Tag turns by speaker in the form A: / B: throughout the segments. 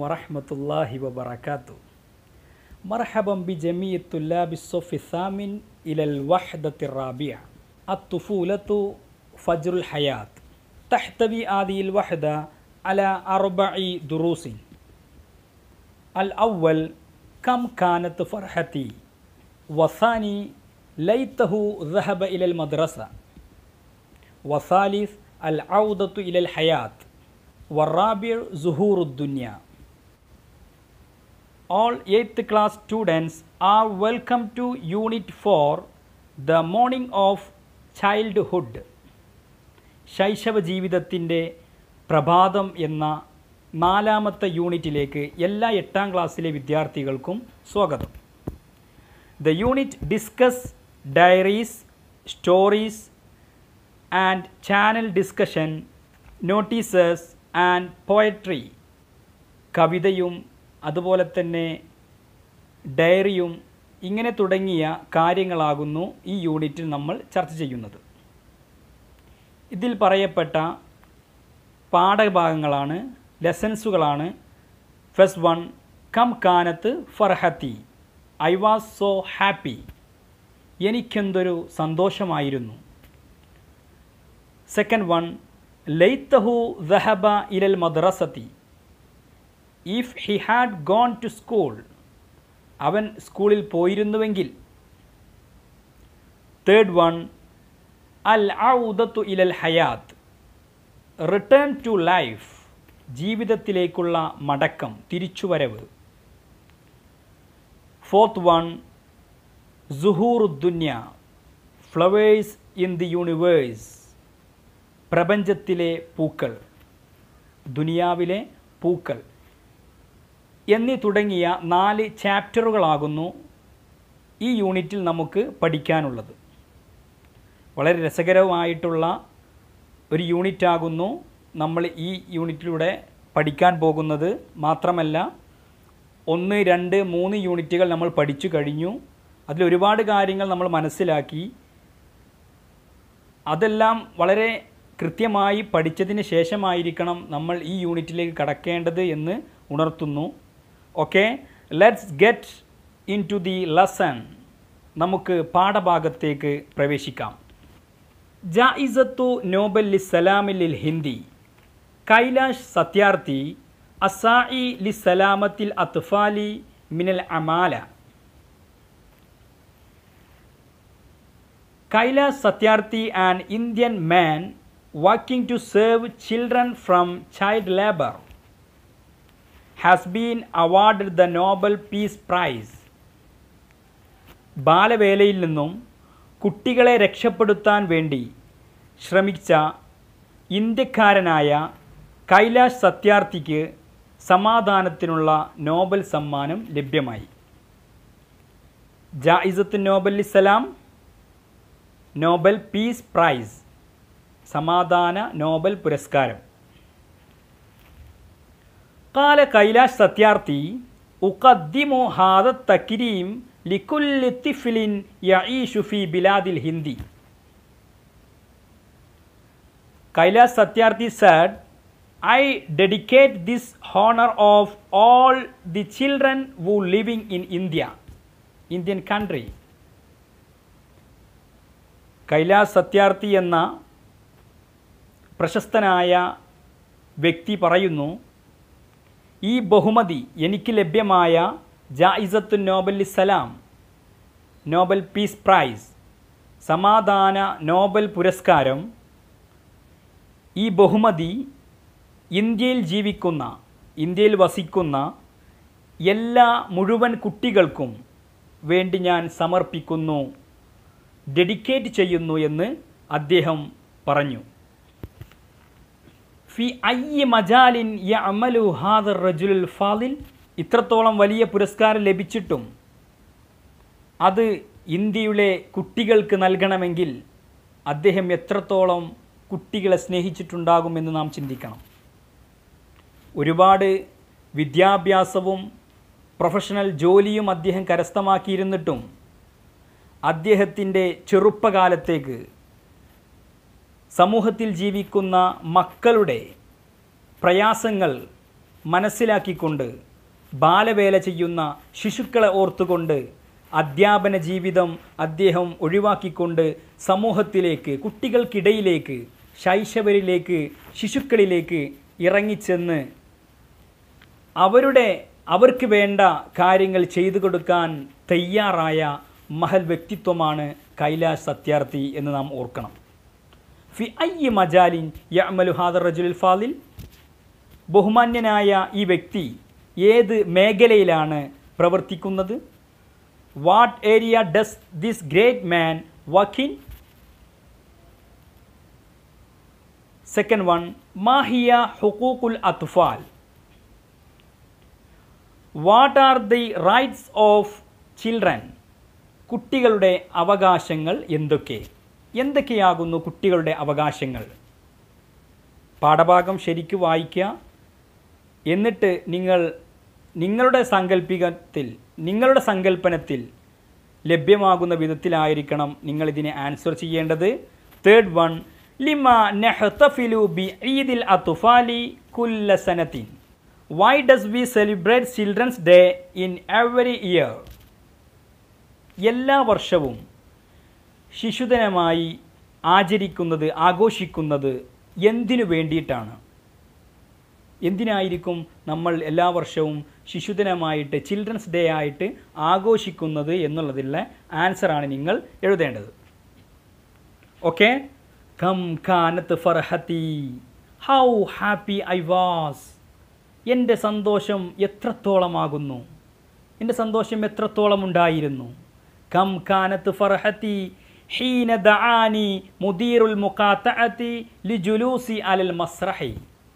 A: ورحمة الله وبركاته مرحبا بجميع الطلاب الصف الثامن إلى الوحدة الرابعة الطفولة فجر الحياة تحتوي هذه الوحدة على أربع دروس الأول كم كانت فرحتي والثاني ليته ذهب إلى المدرسة والثالث العودة إلى الحياة والرابع ظهور الدنيا All 8th class students are welcome to Unit 4 The Morning of Childhood ശൈശവ ജീവിതത്തിൻ്റെ പ്രഭാതം എന്ന നാലാമത്തെ യൂണിറ്റിലേക്ക് എല്ലാ എട്ടാം ക്ലാസ്സിലെ വിദ്യാർത്ഥികൾക്കും സ്വാഗതം the unit discuss diaries stories and channel discussion notices and poetry കവിതയും അതുപോലെ തന്നെ ഡയറിയും ഇങ്ങനെ തുടങ്ങിയ കാര്യങ്ങളാകുന്നു ഈ യൂണിറ്റിൽ നമ്മൾ ചർച്ച ചെയ്യുന്നത് ഇതിൽ പറയപ്പെട്ട പാഠഭാഗങ്ങളാണ് ലെസൻസുകളാണ് ഫസ്റ്റ് വൺ കം കാനത്ത് ഫർഹത്തി ഐ വാസ് സോ ഹാപ്പി എനിക്കെന്തൊരു സന്തോഷമായിരുന്നു സെക്കൻഡ് വൺ ലൈത്തഹു ദഹബ ഇലൽ മദ്രസത്തി if he had gone to school അവൻ സ്കൂളിൽ പോയിരുന്നുവെങ്കിൽ തേർഡ് വൺ അൽ ഔദത്തു ഇലൽ ഹയാത്ത് റിട്ടേൺ ടു ലൈഫ് ജീവിതത്തിലേക്കുള്ള മടക്കം തിരിച്ചുവരവ് ഫോർത്ത് വൺ ദുന്യ ഫ്ലവേഴ്സ് ഇൻ ദി യൂണിവേഴ്സ് പ്രപഞ്ചത്തിലെ പൂക്കൾ ദുനിയാവിലെ പൂക്കൾ എന്നീ തുടങ്ങിയ നാല് ചാപ്റ്ററുകളാകുന്നു ഈ യൂണിറ്റിൽ നമുക്ക് പഠിക്കാനുള്ളത് വളരെ രസകരമായിട്ടുള്ള ഒരു യൂണിറ്റാകുന്നു നമ്മൾ ഈ യൂണിറ്റിലൂടെ പഠിക്കാൻ പോകുന്നത് മാത്രമല്ല ഒന്ന് രണ്ട് മൂന്ന് യൂണിറ്റുകൾ നമ്മൾ പഠിച്ചു കഴിഞ്ഞു അതിൽ ഒരുപാട് കാര്യങ്ങൾ നമ്മൾ മനസ്സിലാക്കി അതെല്ലാം വളരെ കൃത്യമായി പഠിച്ചതിന് ശേഷമായിരിക്കണം നമ്മൾ ഈ യൂണിറ്റിലേക്ക് കടക്കേണ്ടത് എന്ന് ഉണർത്തുന്നു okay let's get into the lesson നമുക്ക് പാഠഭാഗത്തേക്ക് പ്രവേശിക്കാം ജായിസത്തു നോബൽ ലിസലാമിൽ ലിൽ ഹിന്ദി കൈലാഷ് സത്യാർത്ഥി അസായി ലിസലാമത്തിൽ അത്ഫാലി മിനൽ അമാല Kailash Satyarthi an Indian man working to save children from child labour has been award the Nobel peace prize ബാലവേലയിൽ നിന്നും കുട്ടികളെ രക്ഷപ്പെടുത്താൻ വേണ്ടി ശ്രമിച്ച ഇന്ത്യക്കാരനായ കൈലാഷ് സത്യാർത്ഥിക്ക് സമാധാനത്തിനുള്ള നോബൽ സമ്മാനം ലഭ്യമായി ജായിസത്ത് നോബൽ ഇസ്ലാം നോബൽ പീസ് പ്രൈസ് സമാധാന നോബൽ പുരസ്കാരം കാല കൈലാഷ് സത്യാർത്ഥി ഉഖദ്ദിമു ഹാദ തക്രീം ലിക്കുല്ലി തിഫ്ലിൻ യഈഷു ഫി ബിലാദിൽ ഹിന്ദി Kailash Satyarthi said I dedicate this honour of all the children who living in India Indian country Kailash Satyarthi എന്ന പ്രശസ്തനായ വ്യക്തി പറയുന്നു ഈ ബഹുമതി എനിക്ക് ലഭ്യമായ ജായിസത്തു നോബൽ സലാം നോബൽ പീസ് പ്രൈസ് സമാധാന നോബൽ പുരസ്കാരം ഈ ബഹുമതി ഇന്ത്യയിൽ ജീവിക്കുന്ന ഇന്ത്യയിൽ വസിക്കുന്ന എല്ലാ മുഴുവൻ കുട്ടികൾക്കും വേണ്ടി ഞാൻ സമർപ്പിക്കുന്നു ഡെഡിക്കേറ്റ് ചെയ്യുന്നു എന്ന് അദ്ദേഹം പറഞ്ഞു ഫി അയ്യ മജാലിൻ യ അമലു ഹാദർ റജുൽ ഫാദിൽ ഇത്രത്തോളം വലിയ പുരസ്കാരം ലഭിച്ചിട്ടും അത് ഇന്ത്യയിലെ കുട്ടികൾക്ക് നൽകണമെങ്കിൽ അദ്ദേഹം എത്രത്തോളം കുട്ടികളെ സ്നേഹിച്ചിട്ടുണ്ടാകുമെന്ന് നാം ചിന്തിക്കണം ഒരുപാട് വിദ്യാഭ്യാസവും പ്രൊഫഷണൽ ജോലിയും അദ്ദേഹം കരസ്ഥമാക്കിയിരുന്നിട്ടും അദ്ദേഹത്തിൻ്റെ ചെറുപ്പകാലത്തേക്ക് സമൂഹത്തിൽ ജീവിക്കുന്ന മക്കളുടെ പ്രയാസങ്ങൾ മനസ്സിലാക്കിക്കൊണ്ട് ബാലവേല ചെയ്യുന്ന ശിശുക്കളെ ഓർത്തുകൊണ്ട് അധ്യാപന ജീവിതം അദ്ദേഹം ഒഴിവാക്കിക്കൊണ്ട് സമൂഹത്തിലേക്ക് കുട്ടികൾക്കിടയിലേക്ക് ശൈശവരിലേക്ക് ശിശുക്കളിലേക്ക് ഇറങ്ങിച്ചെന്ന് അവരുടെ അവർക്ക് വേണ്ട കാര്യങ്ങൾ ചെയ്തു കൊടുക്കാൻ തയ്യാറായ മഹൽ വ്യക്തിത്വമാണ് കൈലാഷ് സത്യാർത്ഥി എന്ന് നാം ഓർക്കണം ഫി ഐ മജാലിൻ യമലു ഹാദർ റജുൽ ഫാലിൽ ബഹുമാന്യനായ ഈ വ്യക്തി ഏത് മേഖലയിലാണ് പ്രവർത്തിക്കുന്നത് what area does this great man work in second one മാഹിയ ഹുക്കൂക്കുൽ അത്ഫാൽ what are the rights of children കുട്ടികളുടെ അവകാശങ്ങൾ എന്തൊക്കെ എന്തൊക്കെയാകുന്നു കുട്ടികളുടെ അവകാശങ്ങൾ പാഠഭാഗം ശരിക്ക് വായിക്കുക എന്നിട്ട് നിങ്ങൾ നിങ്ങളുടെ സങ്കല്പികത്തിൽ നിങ്ങളുടെ സങ്കല്പനത്തിൽ ലഭ്യമാകുന്ന വിധത്തിലായിരിക്കണം നിങ്ങൾ ഇതിനെ ആൻസർ ചെയ്യേണ്ടത് തേർഡ് വൺ ലിമ നെഹ്തഫിലു ബി ഈദിൽ അത്തുഫാലി കുല്ല സനത്തിൻ why does we celebrate children's day in every year എല്ലാ വർഷവും ശിശുദിനമായി ആചരിക്കുന്നത് ആഘോഷിക്കുന്നത് എന്തിനു വേണ്ടിയിട്ടാണ് എന്തിനായിരിക്കും നമ്മൾ എല്ലാ വർഷവും ശിശുദിനമായിട്ട് ചിൽഡ്രൻസ് ഡേ ആയിട്ട് ആഘോഷിക്കുന്നത് എന്നുള്ളതിലുള്ള ആൻസറാണ് നിങ്ങൾ എഴുതേണ്ടത് ഓക്കെ കം കാനത്ത് ഫർഹത്തി ഹൗ ഹാപ്പി ഐ വാസ് എൻ്റെ സന്തോഷം എത്രത്തോളമാകുന്നു എൻ്റെ സന്തോഷം എത്രത്തോളം ഉണ്ടായിരുന്നു കം കാനത്ത് ഫർഹത്തി ഹീന ദആനി മുദീറുൽ മുഖാത്തഅത്തി ലിജുലൂസി അലൽ മസ്രഹി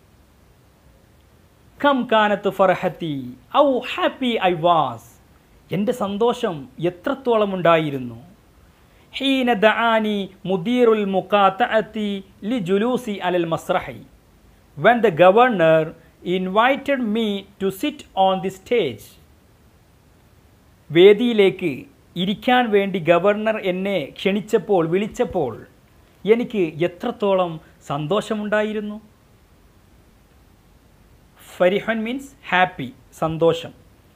A: കം കാനത്ത് ഫർഹത്തി ഔ ഹാപ്പി ഐ വാസ് എൻ്റെ സന്തോഷം എത്രത്തോളം ഉണ്ടായിരുന്നു ഹീന ദആനി മുദീറുൽ മുഖാത്തഅത്തി ലിജുലൂസി അലൽ മസ്രഹി when the governor invited me to sit on the stage വേദിയിലേക്ക് ഇരിക്കാൻ വേണ്ടി ഗവർണർ എന്നെ ക്ഷണിച്ചപ്പോൾ വിളിച്ചപ്പോൾ എനിക്ക് എത്രത്തോളം സന്തോഷമുണ്ടായിരുന്നു ഫരിഹൻ മീൻസ് ഹാപ്പി സന്തോഷം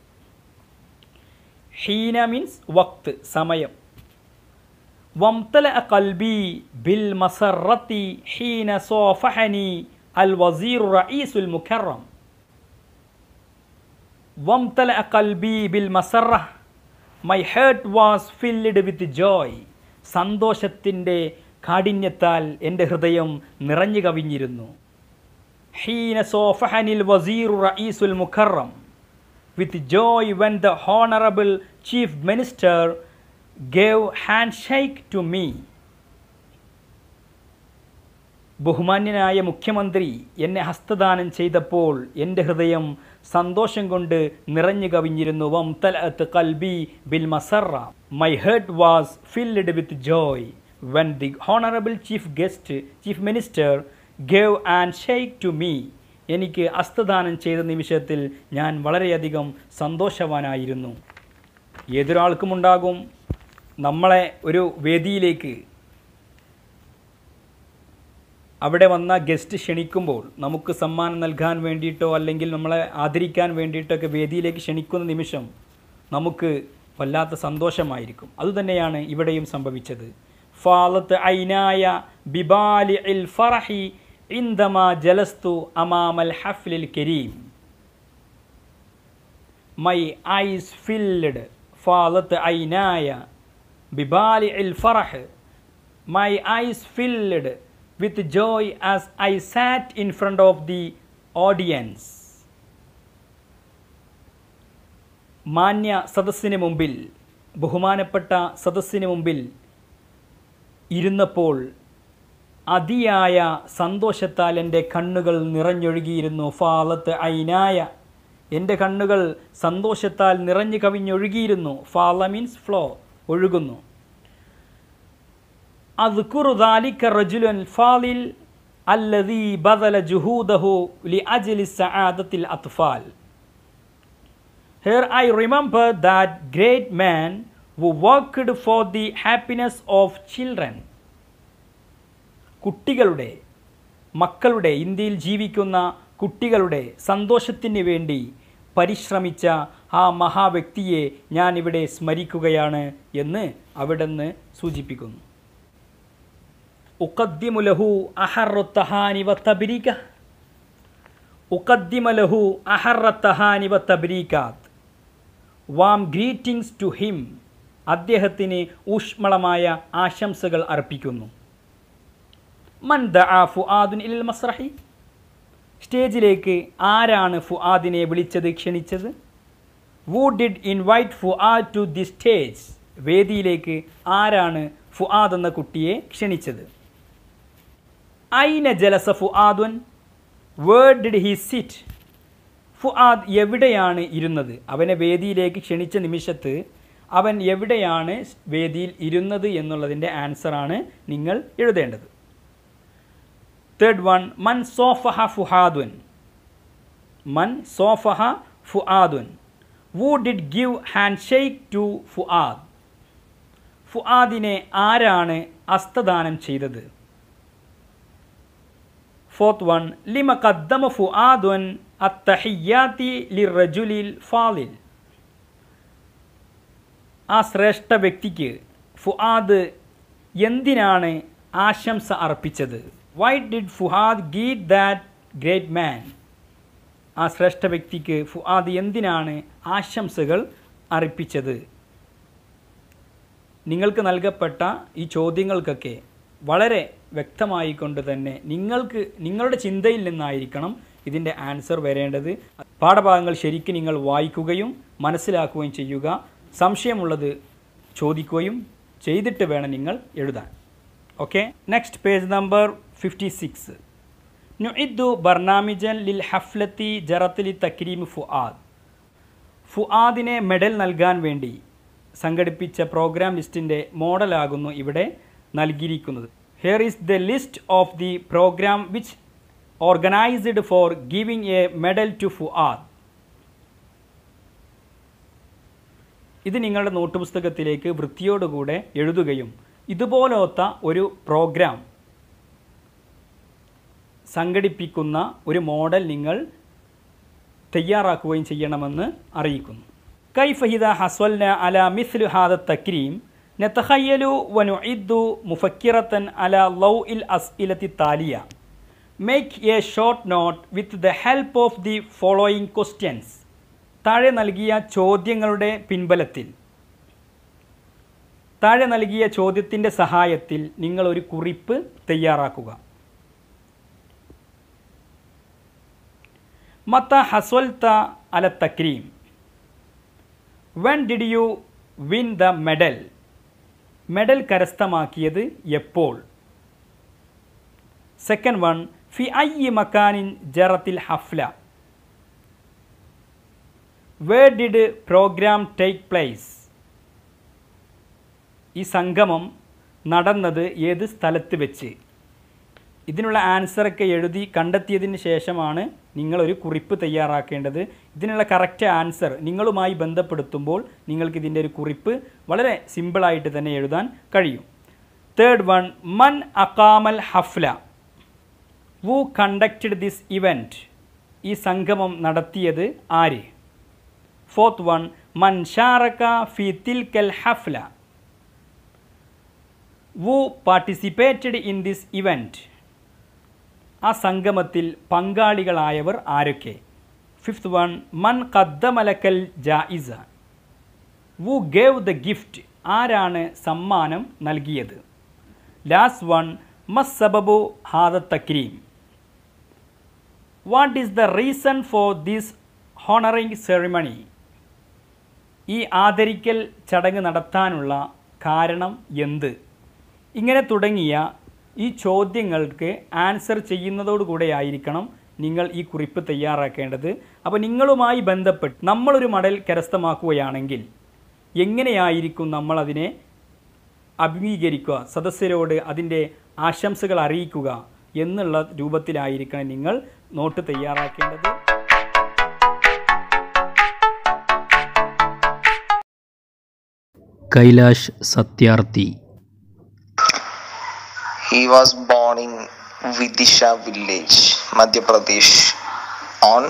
A: ഹീന മീൻസ് വക്ത് സമയം വംതല കൽബി ബിൽ മസറത്തി ഹീന സോഫഹനി അൽ വസീർ റഈസുൽ മുഖറം വംതല കൽബി ബിൽ മസറ my heart was filled with joy സന്തോഷത്തിൻ്റെ കാഠിന്യത്താൽ എൻ്റെ ഹൃദയം നിറഞ്ഞു കവിഞ്ഞിരുന്നു ഹീന സോഫഹനിൽ വസീർ റഈസുൽ മുഖറം with joy when the honourable chief minister gave hand shake to me ബഹുമാന്യനായ മുഖ്യമന്ത്രി എന്നെ ഹസ്തദാനം ചെയ്തപ്പോൾ എൻ്റെ ഹൃദയം സന്തോഷം കൊണ്ട് നിറഞ്ഞു കവിഞ്ഞിരുന്നു വം തലഅത്ത് കൽബി ബിൽ മസറ my heart was filled with joy when the honourable chief guest chief minister gave and shake to me എനിക്ക് ഹസ്തദാനം ചെയ്ത നിമിഷത്തിൽ ഞാൻ വളരെയധികം സന്തോഷവാനായിരുന്നു ഏതൊരാൾക്കും ഉണ്ടാകും നമ്മളെ ഒരു വേദിയിലേക്ക് അവിടെ വന്ന ഗസ്റ്റ് ക്ഷണിക്കുമ്പോൾ നമുക്ക് സമ്മാനം നൽകാൻ വേണ്ടിയിട്ടോ അല്ലെങ്കിൽ നമ്മളെ ആദരിക്കാൻ വേണ്ടിയിട്ടൊക്കെ വേദിയിലേക്ക് ക്ഷണിക്കുന്ന നിമിഷം നമുക്ക് വല്ലാത്ത സന്തോഷമായിരിക്കും അതുതന്നെയാണ് ഇവിടെയും സംഭവിച്ചത് ഫാലത്ത് ഐനായ ബിബാലി ഇൽ ഫറഹി ഇന്ദമ ജലസ്തു അമാമൽ ഹഫ്ലിൽ കരീം മൈ ഐസ് ഫിൽഡ് ഫാലത്ത് ഐനായ ബിബാലി ഇൽ ഫറഹ് my eyes filled with joy as I sat in front of the audience മാന്യ സദസ്സിന് മുമ്പിൽ ബഹുമാനപ്പെട്ട സദസ്സിന് മുമ്പിൽ ഇരുന്നപ്പോൾ അതിയായ സന്തോഷത്താൽ എൻ്റെ കണ്ണുകൾ നിറഞ്ഞൊഴുകിയിരുന്നു ഫാലത്ത് ഐനായ എൻ്റെ കണ്ണുകൾ സന്തോഷത്താൽ നിറഞ്ഞു കവിഞ്ഞൊഴുകിയിരുന്നു ഫാല മീൻസ് ഫ്ലോ ഒഴുകുന്നു أذكر ذلك الرجل الفاضل الذي بذل جهوده لأجل سعادة الأطفال Here I remember that great man who worked for the happiness of children. കുട്ടികളുടെ മക്കളുടെ ഇന്ത്യയിൽ ജീവിക്കുന്ന കുട്ടികളുടെ സന്തോഷത്തിന് വേണ്ടി പരിശ്രമിച്ച ആ മഹാവ്യക്തിയെ ഞാൻ ഇവിടെ സ്മരിക്കുകയാണ് എന്ന് അവിടുന്ന് സൂചിപ്പിക്കുന്നു ഉഖദ്ദിമുലഹു അഹറുത്തഹാനി വത്തബരീക ഉഖദ്ദിമലഹു അഹറത്തഹാനി വത്തബരീകാത്ത് വാം ഗ്രീറ്റിംഗ്സ് ടു ഹിം അദ്ദേഹത്തിന് ഊഷ്മളമായ ആശംസകൾ അർപ്പിക്കുന്നു മൻ ദആ ഫുആദുൻ ഇൽ മസ്രഹി സ്റ്റേജിലേക്ക് ആരാണ് ഫുആദിനെ വിളിച്ചത് ക്ഷണിച്ചത് who did invite Fuad to the stage വേദിയിലേക്ക് ആരാണ് ഫുആദ് എന്ന കുട്ടിയെ ക്ഷണിച്ചത് ഐന ജലസ ഫുആദുൻ where did he sit Fuad എവിടെയാണ് ഇരുന്നത് അവനെ വേദിയിലേക്ക് ക്ഷണിച്ച നിമിഷത്ത് അവൻ എവിടെയാണ് വേദിയിൽ ഇരുന്നത് എന്നുള്ളതിൻ്റെ ആൻസറാണ് നിങ്ങൾ എഴുതേണ്ടത് തേർഡ് വൺ മൻ സോഫഹ ഫുഹാദുൻ മൻ സോഫഹ ഫുആദുൻ who did give hand shake to Fuad ഫുആദിനെ ആരാണ് അസ്തദാനം ചെയ്തത് ഫോർത്ത് വൺ ലിമ കദ്ദമ ഫുആദുൻ അത്തഹിയാത്തി ലിറജുലിൽ ഫാലിൽ ആ ശ്രേഷ്ഠ വ്യക്തിക്ക് ഫുആദ് എന്തിനാണ് ആശംസ അർപ്പിച്ചത് why did Fuad greet that great man ആ ശ്രേഷ്ഠ വ്യക്തിക്ക് ഫുആദ് എന്തിനാണ് ആശംസകൾ അർപ്പിച്ചത് നിങ്ങൾക്ക് നൽകപ്പെട്ട ഈ ചോദ്യങ്ങൾക്കൊക്കെ വളരെ വ്യക്തമായിക്കൊണ്ട് തന്നെ നിങ്ങൾക്ക് നിങ്ങളുടെ ചിന്തയിൽ നിന്നായിരിക്കണം ഇതിൻ്റെ ആൻസർ വരേണ്ടത് പാഠഭാഗങ്ങൾ ശരിക്കും നിങ്ങൾ വായിക്കുകയും മനസ്സിലാക്കുകയും ചെയ്യുക സംശയമുള്ളത് ചോദിക്കുകയും ചെയ്തിട്ട് വേണം നിങ്ങൾ എഴുതാൻ okay next page number fifty six നുഇദ്ദു ബർനാമിജൻ ലിൽ ഹഫ്ലത്തി ജറത്തിലി തക്രീം ഫുആദ് ഫുആദിനെ മെഡൽ നൽകാൻ വേണ്ടി സംഘടിപ്പിച്ച പ്രോഗ്രാം ലിസ്റ്റിൻ്റെ മോഡലാകുന്നു ഇവിടെ നൽകിയിരിക്കുന്നത് here is the list of the programme which organised for giving a medal to Fuad ഇത് നിങ്ങളുടെ നോട്ട് പുസ്തകത്തിലേക്ക് വൃത്തിയോടുകൂടെ എഴുതുകയും ഇതുപോലത്ത ഒരു പ്രോഗ്രാം സംഘടിപ്പിക്കുന്ന ഒരു മോഡൽ നിങ്ങൾ തയ്യാറാക്കുകയും ചെയ്യണമെന്ന് അറിയിക്കുന്നു കൈഫഹിദ ഹസ്വൽന അല മിസ്ലു ഹാദ തക്രീം നത്തഹയ്യലു വനുഇദ്ദു മുഫക്കിറത്തൻ അല ലൗ ഇൽ അസ് ഇലത്തി താലിയ make a short note with the help of the following questions താഴെ നൽകിയ ചോദ്യങ്ങളുടെ പിൻബലത്തിൽ താഴെ നൽകിയ ചോദ്യത്തിൻ്റെ സഹായത്തിൽ നിങ്ങൾ ഒരു കുറിപ്പ് തയ്യാറാക്കുക മത്ത ഹസ്വൽത്ത അല തക്രീം when did you win the medal medal കരസ്ഥമാക്കിയത് എപ്പോൾ സെക്കൻഡ് വൺ ഫി ഐ മക്കാനിൻ ജറത്തിൽ ഹഫ്ല where did programme take place ഈ സംഗമം നടന്നത് ഏത് സ്ഥലത്ത് വെച്ച് ഇതിനുള്ള ആൻസറൊക്കെ എഴുതി കണ്ടെത്തിയതിന് ശേഷമാണ് നിങ്ങളൊരു കുറിപ്പ് തയ്യാറാക്കേണ്ടത് ഇതിനുള്ള കറക്റ്റ് ആൻസർ നിങ്ങളുമായി ബന്ധപ്പെടുത്തുമ്പോൾ നിങ്ങൾക്ക് ഇതിൻ്റെ ഒരു കുറിപ്പ് വളരെ സിമ്പിളായിട്ട് തന്നെ എഴുതാൻ കഴിയും തേർഡ് വൺ മൻ അക്കാമൽ ഹഫ്ല വു കണ്ടക്റ്റഡ് ദിസ് ഇവൻറ്റ് ഈ സംഗമം നടത്തിയത് ആര് ഫോർത്ത് വൺ മൻ ഷാറക്ക ഫി തിൽക്കൽ ഹഫ്ല who participated in this event ആ സംഗമത്തിൽ പങ്കാളികളായവർ ആരൊക്കെ ഫിഫ്ത്ത് വൺ മൻ കദ്ദമലക്കൽ ജായിസ വു ഗേവ് ദ ഗിഫ്റ്റ് ആരാണ് സമ്മാനം നൽകിയത് ലാസ്റ്റ് വൺ മസ് സബബു ഹാദ തക്രീം what is the reason for this honouring ceremony ഈ ആദരിക്കൽ ചടങ്ങ് നടത്താനുള്ള കാരണം എന്ത് ഇങ്ങനെ തുടങ്ങിയ ഈ ചോദ്യങ്ങൾക്ക് ആൻസർ ചെയ്യുന്നതോടുകൂടെ ആയിരിക്കണം നിങ്ങൾ ഈ കുറിപ്പ് തയ്യാറാക്കേണ്ടത് അപ്പോൾ നിങ്ങളുമായി ബന്ധപ്പെട്ട് നമ്മളൊരു മടൽ കരസ്ഥമാക്കുകയാണെങ്കിൽ എങ്ങനെയായിരിക്കും നമ്മളതിനെ അഭിമുഖീകരിക്കുക സദസ്യരോട് അതിൻ്റെ ആശംസകൾ അറിയിക്കുക എന്നുള്ള രൂപത്തിലായിരിക്കണം നിങ്ങൾ നോട്ട് തയ്യാറാക്കേണ്ടത്
B: Kailash Satyarthi
C: He was born in Vidisha village, Madhya Pradesh, on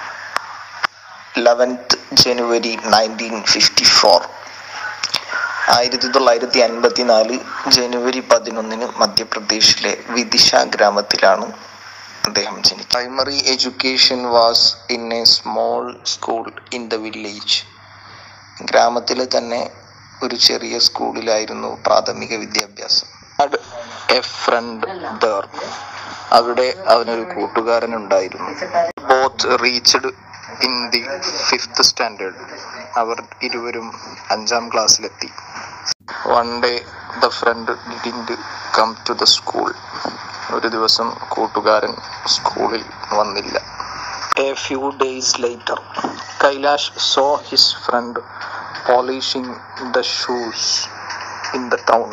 C: 11th January 1954. ആയിരത്തി തൊള്ളായിരത്തി അൻപത്തി നാല് ജനുവരി പതിനൊന്നിന് മധ്യപ്രദേശിലെ വിദിഷ ഗ്രാമത്തിലാണ് അദ്ദേഹം ജനിച്ചത് primary education was in a small school in the village ഗ്രാമത്തിലെ തന്നെ ഒരു ചെറിയ സ്കൂളിലായിരുന്നു പ്രാഥമിക വിദ്യാഭ്യാസം എ ഫ്രണ്ട് ദർ അവിടെ അവനൊരു കൂട്ടുകാരൻ ഉണ്ടായിരുന്നു both reached in the fifth standard അവർ ഇരുവരും അഞ്ചാം ക്ലാസ്സിലെത്തി one day the friend didn't come to the school ഒരു ദിവസം കൂട്ടുകാരൻ സ്കൂളിൽ വന്നില്ല a few days later Kailash saw his friend polishing the shoes in the town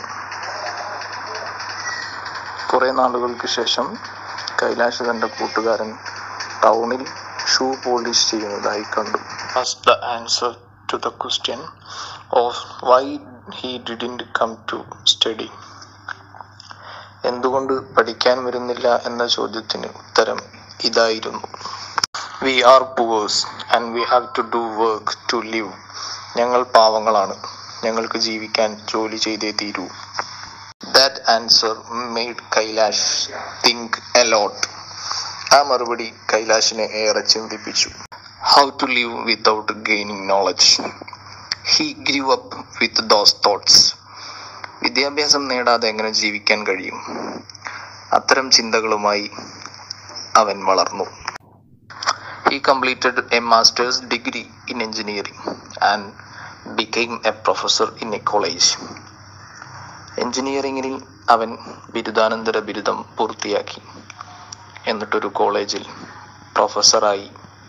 C: കുറെ നാളുകൾക്ക് ശേഷം കൈലാഷ് തന്റെ കൂട്ടുകാരൻ ടൗണിൽ ഷൂ പോളിഷ് ചെയ്യുന്നതായി കണ്ടു the answer to the question of why he didn't come to study എന്തുകൊണ്ട് പഠിക്കാൻ വരുന്നില്ല എന്ന ചോദ്യത്തിന് ഉത്തരം ഇതായിരുന്നു we are poors and we have to do work to live ഞങ്ങൾ പാവങ്ങളാണ് ഞങ്ങൾക്ക് ജീവിക്കാൻ ജോലി ചെയ്തേ തീരൂ that answer made Kailash think a lot ആ മറുപടി കൈലാഷിനെ ഏറെ ചിന്തിപ്പിച്ചു how to live without gaining knowledge he grew up with those thoughts വിദ്യാഭ്യാസം നേടാതെ എങ്ങനെ ജീവിക്കാൻ കഴിയും അത്തരം ചിന്തകളുമായി അവൻ വളർന്നു he completed a masters degree in engineering and became a professor in a college എഞ്ചിനീയറിംഗിൽ അവൻ ബിരുദാനന്തര ബിരുദം പൂർത്തിയാക്കി എന്നിട്ടൊരു കോളേജിൽ പ്രൊഫസറായി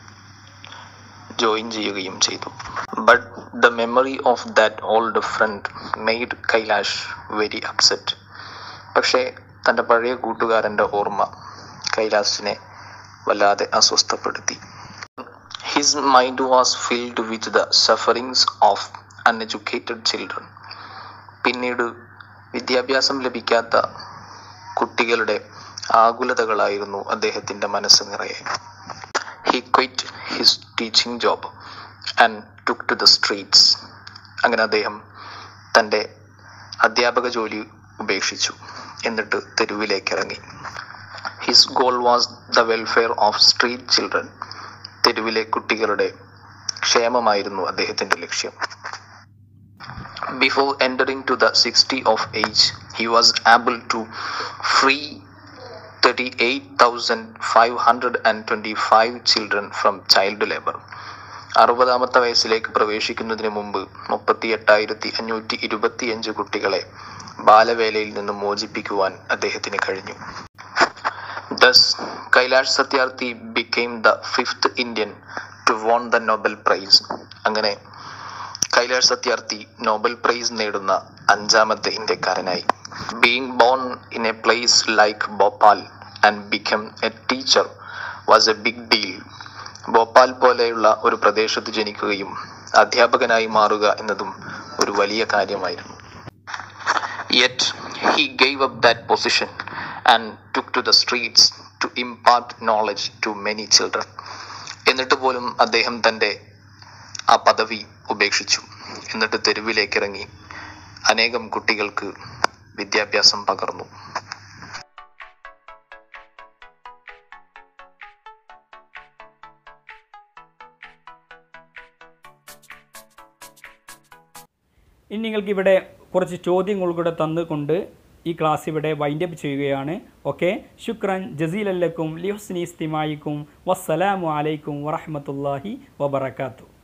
C: ജോയിൻ ചെയ്യുകയും ചെയ്തു but the memory of that old friend made Kailash very upset പക്ഷേ തൻ്റെ പഴയ കൂട്ടുകാരൻ്റെ ഓർമ്മ കൈലാസിനെ വല്ലാതെ അസ്വസ്ഥപ്പെടുത്തി his mind was filled with the sufferings of uneducated children പിന്നീട് വിദ്യാഭ്യാസം ലഭിക്കാത്ത കുട്ടികളുടെ ആകുലതകളായിരുന്നു അദ്ദേഹത്തിൻ്റെ മനസ്സ് നിറയെ he quit his teaching job and took to the streets അങ്ങനെ അദ്ദേഹം തൻ്റെ അധ്യാപക ജോലി ഉപേക്ഷിച്ചു എന്നിട്ട് തെരുവിലേക്ക് ഇറങ്ങി his goal was the welfare of street children തെരുവിലെ കുട്ടികളുടെ ക്ഷേമമായിരുന്നു അദ്ദേഹത്തിൻ്റെ ലക്ഷ്യം Before entering to the 60 of age, he was able to free 38,525 children from child labor. അറുപതാമത്തെ വയസ്സിലേക്ക് പ്രവേശിക്കുന്നതിന് മുമ്പ് മുപ്പത്തി എട്ടായിരത്തി അഞ്ഞൂറ്റി ഇരുപത്തിയഞ്ച് കുട്ടികളെ ബാലവേലയിൽ നിന്ന് മോചിപ്പിക്കുവാൻ അദ്ദേഹത്തിന് കഴിഞ്ഞു thus Kailash Satyarthi became the fifth Indian to won the Nobel prize അങ്ങനെ കൈലാഷ് സത്യാർത്ഥി നോബൽ പ്രൈസ് നേടുന്ന അഞ്ചാമത്തെ ഇന്ത്യക്കാരനായി being born in a place like Bhopal and become a teacher was a big deal Bhopal പോലെയുള്ള ഒരു പ്രദേശത്ത് ജനിക്കുകയും അധ്യാപകനായി മാറുക എന്നതും ഒരു വലിയ കാര്യമായിരുന്നു yet he gave up that position and took to the streets to impart knowledge to many children എന്നിട്ട് പോലും അദ്ദേഹം തൻ്റെ ആ പദവി ഉപേക്ഷിച്ചു എന്നിട്ട് തെരുവിലേക്ക് ഇറങ്ങി അനേകം കുട്ടികൾക്ക് വിദ്യാഭ്യാസം പകർന്നു
A: ഇനി നിങ്ങൾക്ക് ഇവിടെ കുറച്ച് ചോദ്യങ്ങൾ കൂടെ തന്നുകൊണ്ട് ഈ ക്ലാസ് ഇവിടെ വൈൻഡപ്പ് ചെയ്യുകയാണ് ഓക്കെ ശുക്രൻ ജസീലല്ലക്കും ലിഹുസ്നി ഇസ്തിമായിക്കും വസ്സലാമു അലൈക്കും വറഹമത്തല്ലാഹി വബർക്കാത്തു